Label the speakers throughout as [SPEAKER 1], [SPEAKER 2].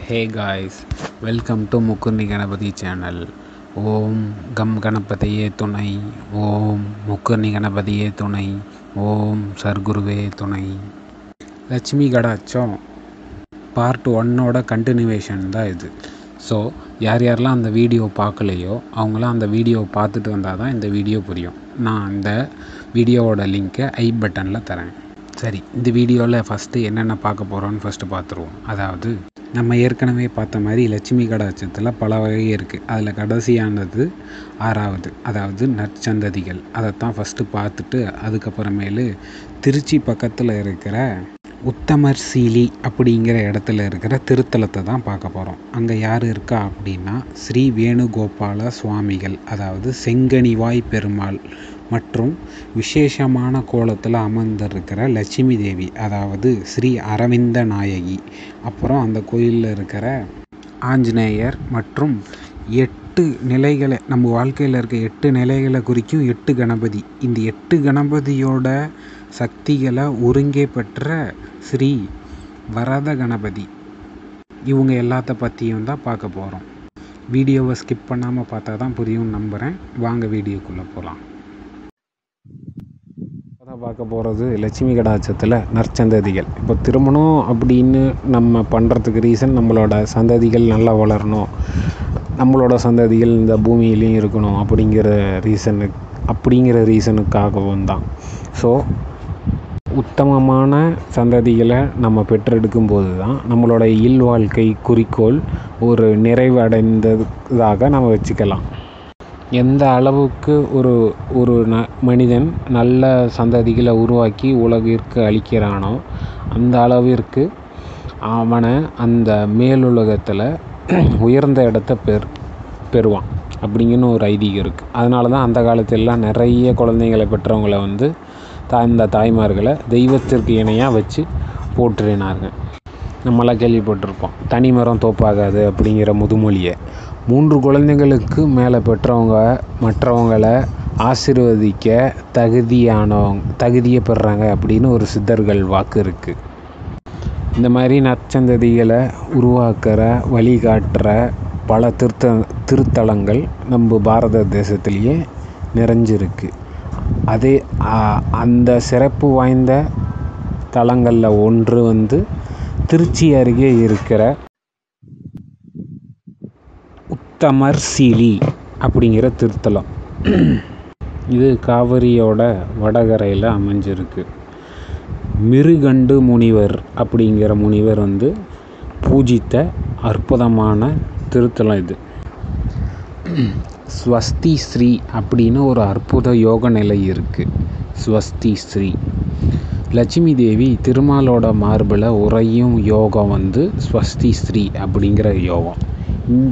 [SPEAKER 1] hey guys welcome to Mukkurni Ganapathi channel ஓம் கம் கணபதியே துணை ஓம் முக்குர்ணி கணபதியே துணை ஓம் சர்க்குருவே துணை லட்சுமி கடாச்சம் பார்ட் ஒன்னோட கண்டினியூவேஷன் தான் இது ஸோ யார் யாரெல்லாம் அந்த வீடியோ பார்க்கலையோ அவங்களாம் அந்த வீடியோ பார்த்துட்டு வந்தால் தான் இந்த வீடியோ புரியும் நான் அந்த வீடியோவோட லிங்க்கை ஐ பட்டனில் தரேன் சரி இந்த வீடியோவில் ஃபஸ்ட்டு என்னென்ன பார்க்க போகிறோன்னு ஃபஸ்ட்டு பார்த்துருவோம் அதாவது நம்ம ஏற்கனவே பார்த்த மாதிரி லட்சுமி கடாட்சத்தில் பல வகை இருக்குது அதில் கடைசியானது ஆறாவது அதாவது நற்சந்ததிகள் அதைத்தான் ஃபஸ்ட்டு பார்த்துட்டு அதுக்கப்புறமேலு திருச்சி பக்கத்தில் இருக்கிற உத்தமர் சீலி அப்படிங்கிற இடத்துல இருக்கிற திருத்தலத்தை தான் பார்க்க போகிறோம் அங்கே யார் இருக்கா அப்படின்னா ஸ்ரீ வேணுகோபால சுவாமிகள் அதாவது செங்கனிவாய் பெருமாள் மற்றும் விசேஷமான கோலத்தில் அமர்ந்திருக்கிற லட்சுமி தேவி அதாவது ஸ்ரீ அரவிந்த நாயகி அப்புறம் அந்த கோயிலில் இருக்கிற ஆஞ்சநேயர் மற்றும் எட்டு நிலைகளை நம்ம வாழ்க்கையில் இருக்க எட்டு நிலைகளை குறிக்கும் எட்டு கணபதி இந்த எட்டு கணபதியோட சக்திகளை ஒருங்கே பெற்ற ஸ்ரீ வரத கணபதி இவங்க எல்லாத்த பற்றியும் தான் பார்க்க போகிறோம் வீடியோவை ஸ்கிப் பண்ணாமல் பார்த்தா தான் புரியும் நம்புகிறேன் வாங்க வீடியோக்குள்ளே போகலாம் தான் பார்க்க போகிறது லட்சுமி கடாட்சத்தில் நற்சந்ததிகள் இப்போ திருமணம் அப்படின்னு நம்ம பண்ணுறதுக்கு ரீசன் நம்மளோட சந்ததிகள் நல்லா வளரணும் நம்மளோட சந்ததிகள் இந்த பூமியிலையும் இருக்கணும் அப்படிங்கிற ரீசனு அப்படிங்கிற ரீசனுக்காகவும் தான் ஸோ உத்தமமான சந்ததிகளை நம்ம பெற்றெடுக்கும் போது தான் நம்மளோட இல்வாழ்க்கை குறிக்கோள் ஒரு நிறைவடைந்ததாக நம்ம வச்சுக்கலாம் எந்த அளவுக்கு ஒரு ஒரு ந மனிதன் நல்ல சந்ததிகளை உருவாக்கி உலகிற்கு அளிக்கிறானோ அந்த அளவிற்கு அவனை அந்த மேலுலகத்தில் உயர்ந்த இடத்த பெர் பெறுவான் அப்படிங்கன்னு ஒரு ஐதீகம் இருக்குது அதனால தான் அந்த காலத்திலலாம் நிறைய குழந்தைங்களை பெற்றவங்களை வந்து தா இந்த தாய்மார்களை தெய்வத்திற்கு இணையாக வச்சு போற்றினாங்க நம்மளாம் கேள்விப்பட்டிருப்போம் தனி மரம் தோப்பாகாது அப்படிங்கிற முதுமொழியை மூன்று குழந்தைங்களுக்கு மேலே பெற்றவங்க மற்றவங்களை ஆசிர்வதிக்க தகுதியானவங்க தகுதியை பெறுறாங்க அப்படின்னு ஒரு சித்தர்கள் வாக்கு இருக்குது இந்த மாதிரி நற்சந்ததிகளை உருவாக்குற வழிகாட்டுற பல திருத்த திருத்தலங்கள் நம்ம பாரத தேசத்திலேயே நிறைஞ்சிருக்கு அதே அந்த சிறப்பு வாய்ந்த தலங்களில் ஒன்று வந்து திருச்சி அருகே இருக்கிற உத்தமர் சீலி அப்படிங்கிற திருத்தலம் இது காவிரியோட வடகரையில் அமைஞ்சிருக்கு மிருகண்டு முனிவர் அப்படிங்கிற முனிவர் வந்து பூஜித்த அற்புதமான திருத்தலம் இது ஸ்வஸ்தி ஸ்ரீ அப்படின்னு ஒரு அற்புத யோக நிலை இருக்குது ஸ்வஸ்தி ஸ்ரீ லட்சுமி தேவி திருமாலோட மார்பில் உறையும் யோகம் வந்து ஸ்வஸ்தி ஸ்ரீ அப்படிங்கிற யோகம் இந்த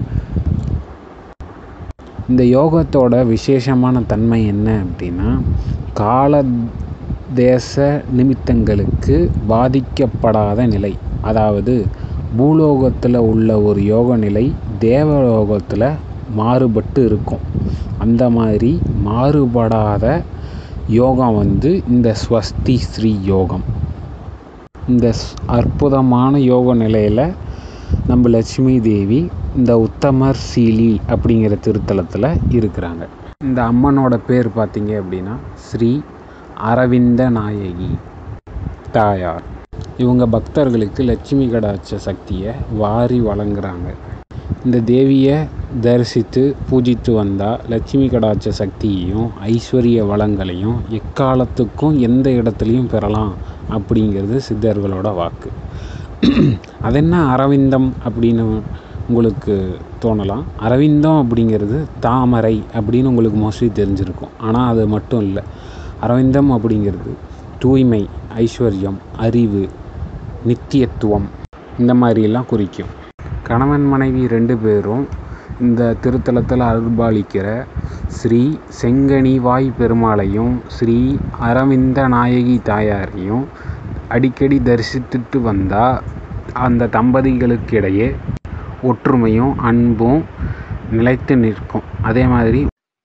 [SPEAKER 1] இந்த யோகத்தோட விசேஷமான தன்மை என்ன அப்படின்னா கால தேச நிமித்தங்களுக்கு பாதிக்கப்படாத நிலை அதாவது பூலோகத்தில் உள்ள ஒரு யோக நிலை தேவலோகத்தில் மாறுபட்டு இருக்கும் அந்த மாதிரி மாறுபடாத யோகம் வந்து இந்த ஸ்வஸ்தி ஸ்ரீ யோகம் இந்த அற்புதமான யோக நிலையில் நம்ம லட்சுமி தேவி இந்த உத்தமர் சீலி அப்படிங்கிற திருத்தலத்தில் இருக்கிறாங்க இந்த அம்மனோட பேர் பார்த்தீங்க அப்படின்னா ஸ்ரீ அரவிந்த நாயகி தாயார் இவங்க பக்தர்களுக்கு லட்சுமி கடாட்ச சக்தியை வாரி வழங்குறாங்க இந்த தேவியை தரிசித்து பூஜித்து வந்தால் லட்சுமி கடாட்ச சக்தியையும் ஐஸ்வர்ய வளங்களையும் எக்காலத்துக்கும் எந்த இடத்துலையும் பெறலாம் அப்படிங்கிறது சித்தர்களோட வாக்கு அதென்ன அரவிந்தம் அப்படின்னு உங்களுக்கு தோணலாம் அரவிந்தம் அப்படிங்கிறது தாமரை அப்படின்னு உங்களுக்கு மோஸ்ட்லி தெரிஞ்சிருக்கும் ஆனால் அது மட்டும் இல்லை அரவிந்தம் அப்படிங்கிறது தூய்மை ஐஸ்வர்யம் அறிவு நித்தியத்துவம் இந்த மாதிரியெல்லாம் குறிக்கும் கணவன் மனைவி ரெண்டு பேரும் இந்த திருத்தலத்தில் அருள்பாலிக்கிற ஸ்ரீ செங்கனிவாய் பெருமாளையும் ஸ்ரீ அரவிந்த நாயகி தாயாரையும் அடிக்கடி தரிசித்துட்டு வந்தால் அந்த தம்பதிகளுக்கிடையே ஒற்றுமையும் அன்பும் நிலைத்து நிற்கும் அதே மாதிரி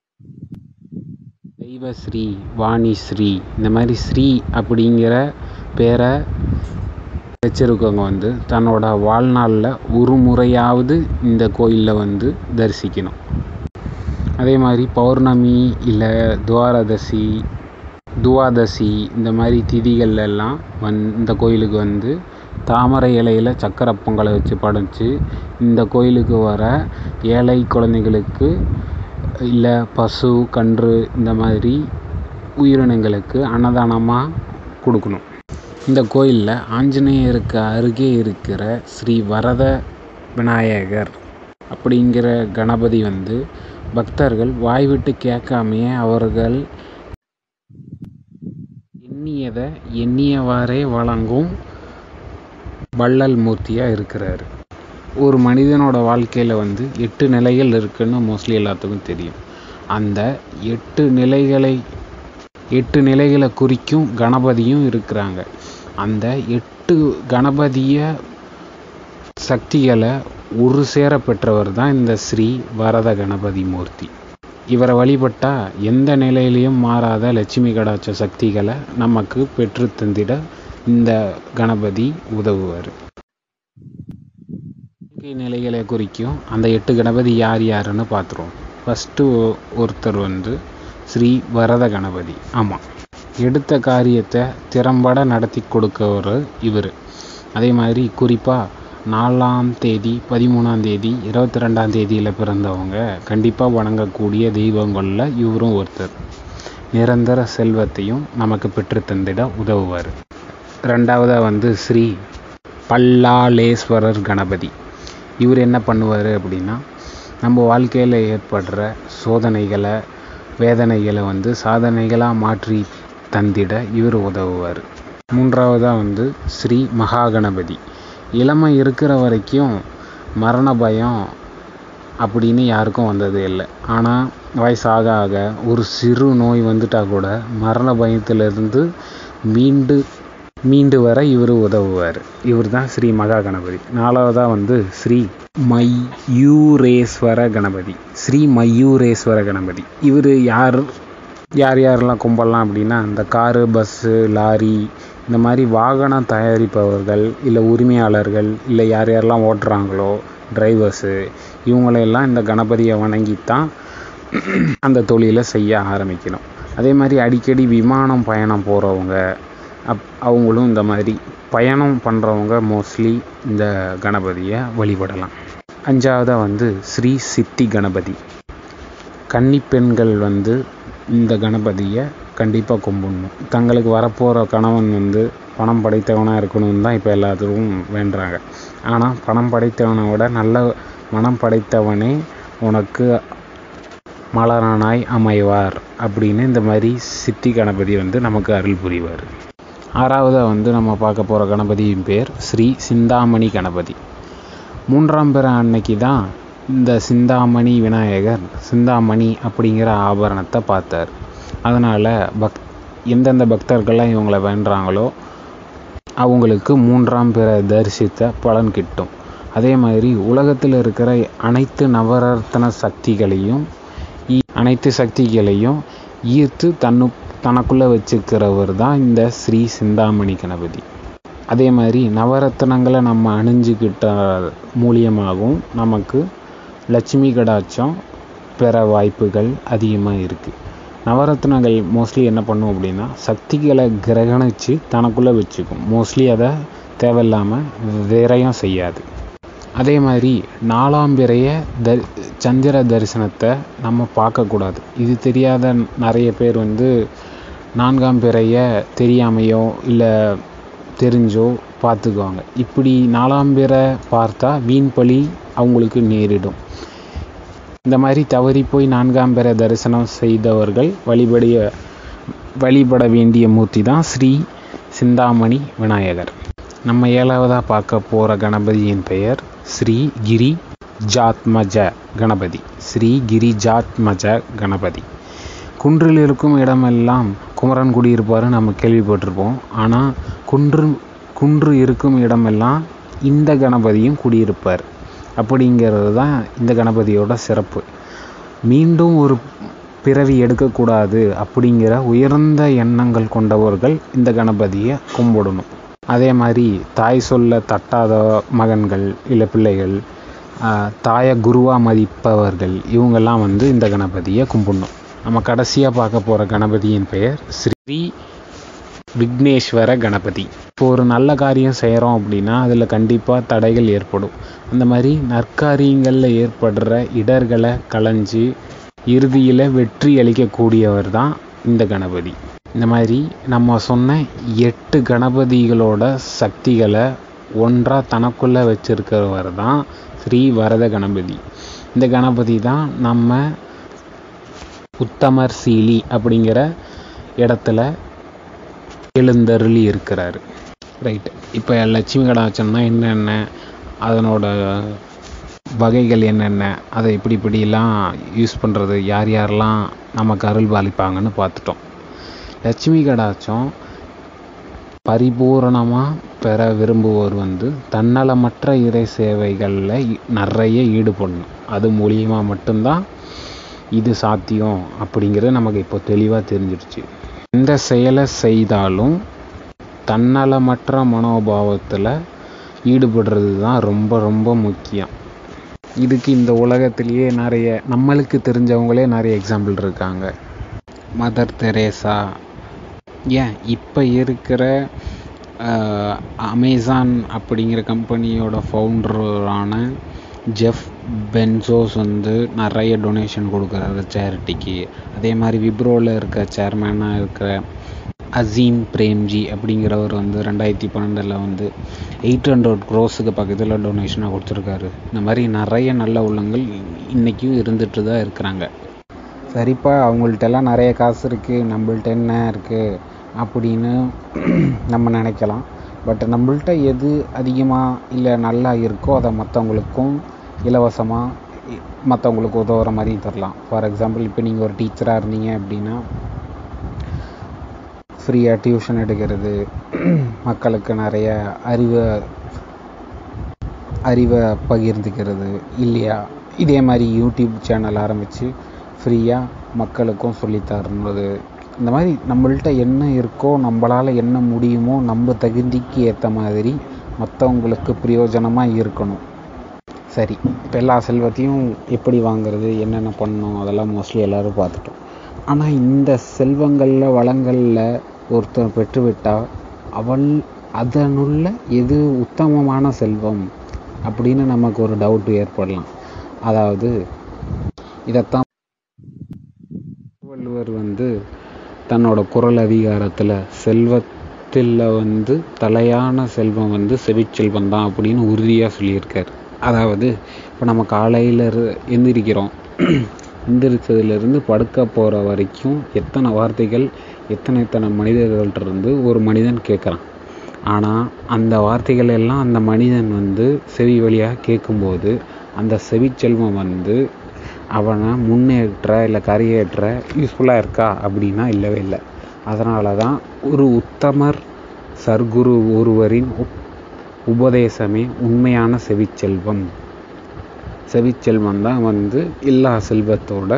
[SPEAKER 1] தெய்வஸ்ரீ வாணிஸ்ரீ இந்த மாதிரி ஸ்ரீ அப்படிங்கிற பேரை வச்சுருக்கவங்க வந்து தன்னோட வாழ்நாளில் ஒரு முறையாவது இந்த கோயிலில் வந்து தரிசிக்கணும் அதே மாதிரி பௌர்ணமி இல்லை துவாரதசி துவாதசி இந்த மாதிரி திதிகள்ல எல்லாம் வந் இந்த கோயிலுக்கு வந்து தாமரை இலையில் சக்கரை பொங்கலை வச்சு படைச்சு இந்த கோயிலுக்கு வர ஏழை குழந்தைகளுக்கு இல்லை பசு கன்று இந்த மாதிரி உயிரினங்களுக்கு அன்னதானமாக கொடுக்கணும் இந்த கோயிலில் ஆஞ்சநேயருக்கு அருகே இருக்கிற ஸ்ரீ வரத விநாயகர் அப்படிங்கிற கணபதி வந்து பக்தர்கள் வாய் விட்டு கேட்காமையே அவர்கள் எண்ணியதை எண்ணியவாறே வழங்கும் வள்ளல் மூர்த்தியாக இருக்கிறாரு ஒரு மனிதனோட வாழ்க்கையில் வந்து எட்டு நிலைகள் இருக்குன்னு மோஸ்ட்லி எல்லாத்துக்கும் தெரியும் அந்த எட்டு நிலைகளை எட்டு நிலைகளை குறிக்கும் கணபதியும் இருக்கிறாங்க அந்த எட்டு கணபதிய சக்திகளை ஒரு சேர பெற்றவர் தான் இந்த ஸ்ரீ வரத கணபதி மூர்த்தி இவரை வழிபட்டா எந்த நிலையிலையும் மாறாத லட்சுமி கடாட்ச சக்திகளை நமக்கு பெற்று தந்திட இந்த கணபதி உதவுவார் இயற்கை நிலைகளை குறிக்கும் அந்த எட்டு கணபதி யார் யாருன்னு பார்த்துருவோம் ஃபஸ்ட்டு ஒருத்தர் வந்து ஸ்ரீ வரத கணபதி ஆமாம் எடுத்த காரியத்தை திறம்பட நடத்தி கொடுக்கவர் இவர் அதே மாதிரி குறிப்பாக நாலாம் தேதி பதிமூணாம் தேதி இருபத்தி ரெண்டாம் தேதியில் பிறந்தவங்க கண்டிப்பாக வணங்கக்கூடிய தெய்வங்களில் இவரும் ஒருத்தர் நிரந்தர செல்வத்தையும் நமக்கு பெற்று தந்திட உதவுவார் ரெண்டாவதாக வந்து ஸ்ரீ பல்லாலேஸ்வரர் கணபதி இவர் என்ன பண்ணுவார் அப்படின்னா நம்ம வாழ்க்கையில் ஏற்படுற சோதனைகளை வேதனைகளை வந்து சாதனைகளாக மாற்றி தந்திட இவர் உதவுவார் மூன்றாவதாக வந்து ஸ்ரீ மகாகணபதி இளமை இருக்கிற வரைக்கும் மரண பயம் அப்படின்னு யாருக்கும் வந்தது இல்லை ஆனால் வயசாக ஆக ஒரு சிறு நோய் வந்துட்டால் கூட மரண பயத்திலிருந்து மீண்டு மீண்டு வர இவர் உதவுவார் இவர் தான் ஸ்ரீ மகா கணபதி நாலாவதாக வந்து ஸ்ரீ மயூரேஸ்வர கணபதி ஸ்ரீ மயூரேஸ்வர கணபதி இவர் யார் யார் யாரெல்லாம் கும்பலாம் அப்படின்னா இந்த காரு பஸ்ஸு லாரி இந்த மாதிரி வாகனம் தயாரிப்பவர்கள் இல்லை உரிமையாளர்கள் இல்லை யார் யாரெல்லாம் ஓட்டுறாங்களோ டிரைவர்ஸு இவங்களையெல்லாம் இந்த கணபதியை வணங்கித்தான் அந்த தொழிலை செய்ய ஆரம்பிக்கணும் அதே மாதிரி அடிக்கடி விமானம் பயணம் போகிறவங்க அப் அவங்களும் இந்த மாதிரி பயணம் பண்ணுறவங்க மோஸ்ட்லி இந்த கணபதியை வழிபடலாம் அஞ்சாவதாக வந்து ஸ்ரீ சித்தி கணபதி கன்னி பெண்கள் வந்து இந்த கணபதியை கண்டிப்பாக கும்பிடணும் தங்களுக்கு வரப்போகிற கணவன் வந்து பணம் படைத்தவனாக இருக்கணும்னு தான் இப்போ எல்லாத்துக்கும் வேண்டுறாங்க ஆனால் பணம் படைத்தவனை விட நல்ல மனம் படைத்தவனே உனக்கு மலரானாய் அமைவார் அப்படின்னு இந்த மாதிரி சித்தி கணபதி வந்து நமக்கு அருள் புரிவார் ஆறாவதாக வந்து நம்ம பார்க்க போகிற கணபதியின் பேர் ஸ்ரீ சிந்தாமணி கணபதி மூன்றாம் பிற அன்னைக்கு தான் இந்த சிந்தாமணி விநாயகர் சிந்தாமணி அப்படிங்கிற ஆபரணத்தை பார்த்தார் அதனால் பக் எந்தெந்த பக்தர்கள்லாம் இவங்களை வேண்டுறாங்களோ அவங்களுக்கு மூன்றாம் பிற தரிசித்த பலன் கிட்டும் அதே மாதிரி உலகத்தில் இருக்கிற அனைத்து நவரத்ன சக்திகளையும் அனைத்து சக்திகளையும் ஈர்த்து தன்னு தனக்குள்ளே வச்சுக்கிறவர் தான் இந்த ஸ்ரீ சிந்தாமணி கணபதி அதே மாதிரி நவரத்னங்களை நம்ம அணிஞ்சுக்கிட்ட மூலியமாகவும் நமக்கு லட்சுமி கடாட்சம் பெற வாய்ப்புகள் அதிகமாக இருக்குது நவரத்னங்கள் மோஸ்ட்லி என்ன பண்ணும் அப்படின்னா சக்திகளை கிரகணித்து தனக்குள்ளே வச்சுக்கும் மோஸ்ட்லி அதை தேவையில்லாமல் வேறையும் செய்யாது அதே மாதிரி நாலாம் பிறைய த சந்திர தரிசனத்தை நம்ம பார்க்கக்கூடாது இது தெரியாத நிறைய பேர் வந்து நான்காம் பிறைய தெரியாமையோ இல்லை தெரிஞ்சோ பார்த்துக்குவாங்க இப்படி நாலாம் பிறை பார்த்தா வீண் பழி அவங்களுக்கு நேரிடும் இந்த மாதிரி தவறி போய் நான்காம் பிறை தரிசனம் செய்தவர்கள் வழிபடிய வழிபட வேண்டிய மூர்த்தி தான் ஸ்ரீ சிந்தாமணி விநாயகர் நம்ம ஏழாவதாக பார்க்க போகிற கணபதியின் பெயர் ஸ்ரீ கிரி ஜாத்மஜ கணபதி ஸ்ரீ கிரி ஜாத்மஜ கணபதி குன்றில் இருக்கும் இடமெல்லாம் குமரன் குடியிருப்பார் நம்ம கேள்விப்பட்டிருப்போம் ஆனால் குன்று குன்று இருக்கும் இடமெல்லாம் இந்த கணபதியும் குடியிருப்பார் அப்படிங்கிறது தான் இந்த கணபதியோட சிறப்பு மீண்டும் ஒரு பிறவி எடுக்கக்கூடாது அப்படிங்கிற உயர்ந்த எண்ணங்கள் கொண்டவர்கள் இந்த கணபதியை கும்பிடணும் அதே மாதிரி தாய் சொல்ல தட்டாத மகன்கள் இல்லை பிள்ளைகள் தாயை குருவாக மதிப்பவர்கள் இவங்கெல்லாம் வந்து இந்த கணபதியை கும்பிடணும் நம்ம கடைசியாக பார்க்க போகிற கணபதியின் பெயர் ஸ்ரீ விக்னேஸ்வர கணபதி இப்போ ஒரு நல்ல காரியம் செய்கிறோம் அப்படின்னா அதில் கண்டிப்பாக தடைகள் ஏற்படும் அந்த மாதிரி நற்காரியங்களில் ஏற்படுற இடர்களை களைஞ்சு இறுதியில் வெற்றி அளிக்கக்கூடியவர் தான் இந்த கணபதி இந்த மாதிரி நம்ம சொன்ன எட்டு கணபதிகளோட சக்திகளை ஒன்றாக தனக்குள்ளே வச்சிருக்கிறவர் தான் ஸ்ரீ வரத கணபதி இந்த கணபதி தான் நம்ம உத்தமர் சீலி அப்படிங்கிற இடத்துல எழுந்தருளி இருக்கிறாரு ரைட் இப்போ லட்சுமி கடாட்சம்னா என்னென்ன அதனோட வகைகள் என்னென்ன அதை இப்படி இப்படிலாம் யூஸ் பண்ணுறது யார் யாரெல்லாம் நமக்கு அருள் பாலிப்பாங்கன்னு பார்த்துட்டோம் லட்சுமி கடாட்சம் பரிபூரணமாக பெற விரும்புவோர் வந்து தன்னலமற்ற இறை சேவைகளில் நிறைய ஈடுபடணும் அது மூலியமாக மட்டும்தான் இது சாத்தியம் அப்படிங்கிறது நமக்கு இப்போ தெளிவாக தெரிஞ்சிடுச்சு எந்த செயலை செய்தாலும் தன்னலமற்ற மனோபாவத்தில் ஈடுபடுறது தான் ரொம்ப ரொம்ப முக்கியம் இதுக்கு இந்த உலகத்திலேயே நிறைய நம்மளுக்கு தெரிஞ்சவங்களே நிறைய எக்ஸாம்பிள் இருக்காங்க மதர் தெரேசா ஏன் இப்போ இருக்கிற அமேசான் அப்படிங்கிற கம்பெனியோட ஃபவுண்டரான ஜெஃப் பென்சோஸ் வந்து நிறைய டொனேஷன் கொடுக்குறாரு சேரிட்டிக்கு அதே மாதிரி விப்ரோவில் இருக்க சேர்மேனாக இருக்கிற அசீம் பிரேம்ஜி அப்படிங்கிறவர் வந்து ரெண்டாயிரத்தி பன்னெண்டில் வந்து எயிட் ஹண்ட்ரட் க்ரோஸுக்கு பக்கத்தில் டொனேஷனாக கொடுத்துருக்காரு இந்த மாதிரி நிறைய நல்ல உள்ளங்கள் இன்றைக்கும் இருந்துட்டு தான் இருக்கிறாங்க சரிப்பா அவங்கள்ட்டெல்லாம் நிறைய காசு இருக்குது நம்மள்ட்ட என்ன இருக்குது அப்படின்னு நம்ம நினைக்கலாம் பட் நம்மள்ட்ட எது அதிகமாக இல்லை நல்லா இருக்கோ அதை மற்றவங்களுக்கும் இலவசமாக மற்றவங்களுக்கு உதவுற மாதிரி தரலாம் ஃபார் எக்ஸாம்பிள் இப்போ நீங்கள் ஒரு டீச்சராக இருந்தீங்க அப்படின்னா ஃப்ரீயாக டியூஷன் எடுக்கிறது மக்களுக்கு நிறைய அறிவை அறிவை பகிர்ந்துக்கிறது இல்லையா இதே மாதிரி யூடியூப் சேனல் ஆரம்பித்து ஃப்ரீயாக மக்களுக்கும் சொல்லித்தரது இந்த மாதிரி நம்மள்ட்ட என்ன இருக்கோ நம்மளால் என்ன முடியுமோ நம்ம தகுதிக்கு ஏற்ற மாதிரி மற்றவங்களுக்கு பிரயோஜனமாக இருக்கணும் சரி இப்போ எல்லா செல்வத்தையும் எப்படி வாங்குறது என்னென்ன பண்ணணும் அதெல்லாம் மோஸ்ட்லி எல்லோரும் பார்த்துட்டோம் ஆனால் இந்த செல்வங்களில் வளங்களில் ஒருத்தர் பெற்றுவிட்டால் அவள் அதனுள்ள எது உத்தமமான செல்வம் அப்படின்னு நமக்கு ஒரு டவுட் ஏற்படலாம் அதாவது இதைத்தான் திருவள்ளுவர் வந்து தன்னோட குரல் அதிகாரத்தில் செல்வத்தில் வந்து தலையான செல்வம் வந்து செவிச்செல்வம் தான் அப்படின்னு உறுதியாக சொல்லியிருக்கார் அதாவது இப்போ நம்ம காலையில் எந்திரிக்கிறோம் எந்திரிச்சதுலேருந்து படுக்க போகிற வரைக்கும் எத்தனை வார்த்தைகள் எத்தனை எத்தனை மனிதர்கள்ட்ட இருந்து ஒரு மனிதன் கேட்குறான் ஆனால் அந்த வார்த்தைகள் எல்லாம் அந்த மனிதன் வந்து செவி வழியாக கேட்கும்போது அந்த செவிச்செல்வம் வந்து அவனை முன்னேற்ற இல்லை கரையேற்ற யூஸ்ஃபுல்லாக இருக்கா அப்படின்னா இல்லவே இல்லை அதனால தான் ஒரு உத்தமர் சர்க்குரு ஒருவரின் உபதேசமே உண்மையான செவிச்செல்வம் செவிச்செல்வம் தான் வந்து எல்லா செல்வத்தோட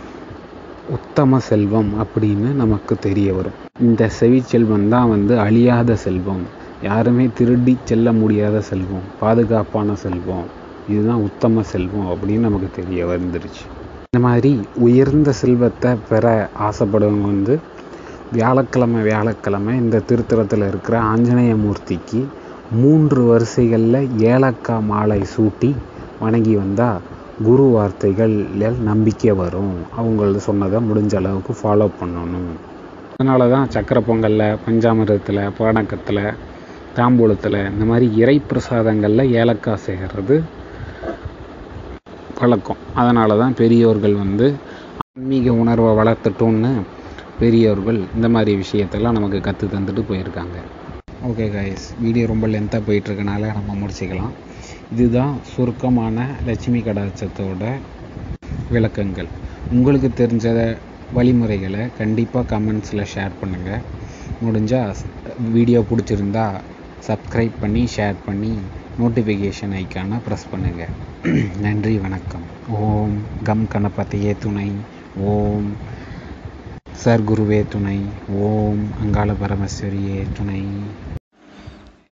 [SPEAKER 1] உத்தம செல்வம் அப்படின்னு நமக்கு தெரிய வரும் இந்த செவிச்செல்வம் தான் வந்து அழியாத செல்வம் யாருமே திருடி செல்ல முடியாத செல்வம் பாதுகாப்பான செல்வம் இதுதான் உத்தம செல்வம் அப்படின்னு நமக்கு தெரிய வந்துருச்சு இந்த மாதிரி உயர்ந்த செல்வத்தை பெற ஆசைப்படுறவங்க வந்து வியாழக்கிழமை வியாழக்கிழமை இந்த திருத்தலத்தில் இருக்கிற ஆஞ்சநேய மூர்த்திக்கு மூன்று வரிசைகளில் ஏலக்காய் மாலை சூட்டி வணங்கி வந்தால் குரு வார்த்தைகளில் நம்பிக்கை வரும் அவங்கள சொன்னதை முடிஞ்ச அளவுக்கு ஃபாலோ பண்ணணும் அதனால தான் சக்கரை பொங்கலில் பஞ்சாமிரத்தில் பானக்கத்தில் தாம்பூலத்தில் இந்த மாதிரி இறை பிரசாதங்களில் ஏலக்காய் சேர்கிறது பழக்கம் அதனால தான் பெரியோர்கள் வந்து ஆன்மீக உணர்வை வளர்த்துட்டோன்னு பெரியோர்கள் இந்த மாதிரி விஷயத்தெல்லாம் நமக்கு கற்று தந்துட்டு போயிருக்காங்க ஓகே கைஸ் வீடியோ ரொம்ப லென்த்தாக போயிட்டுருக்கனால நம்ம முடிச்சுக்கலாம் இதுதான் சுருக்கமான லட்சுமி கடாட்சத்தோட விளக்கங்கள் உங்களுக்கு தெரிஞ்ச வழிமுறைகளை கண்டிப்பாக கமெண்ட்ஸில் ஷேர் பண்ணுங்கள் முடிஞ்சால் வீடியோ பிடிச்சிருந்தா சப்ஸ்கிரைப் பண்ணி ஷேர் பண்ணி நோட்டிஃபிகேஷன் ஐக்கானை ப்ரெஸ் பண்ணுங்கள் நன்றி வணக்கம் ஓம் கம் கணபதியே துணை ஓம் சர்க்குருவே துணை ஓம் அங்காள பரமேஸ்வரியே துணை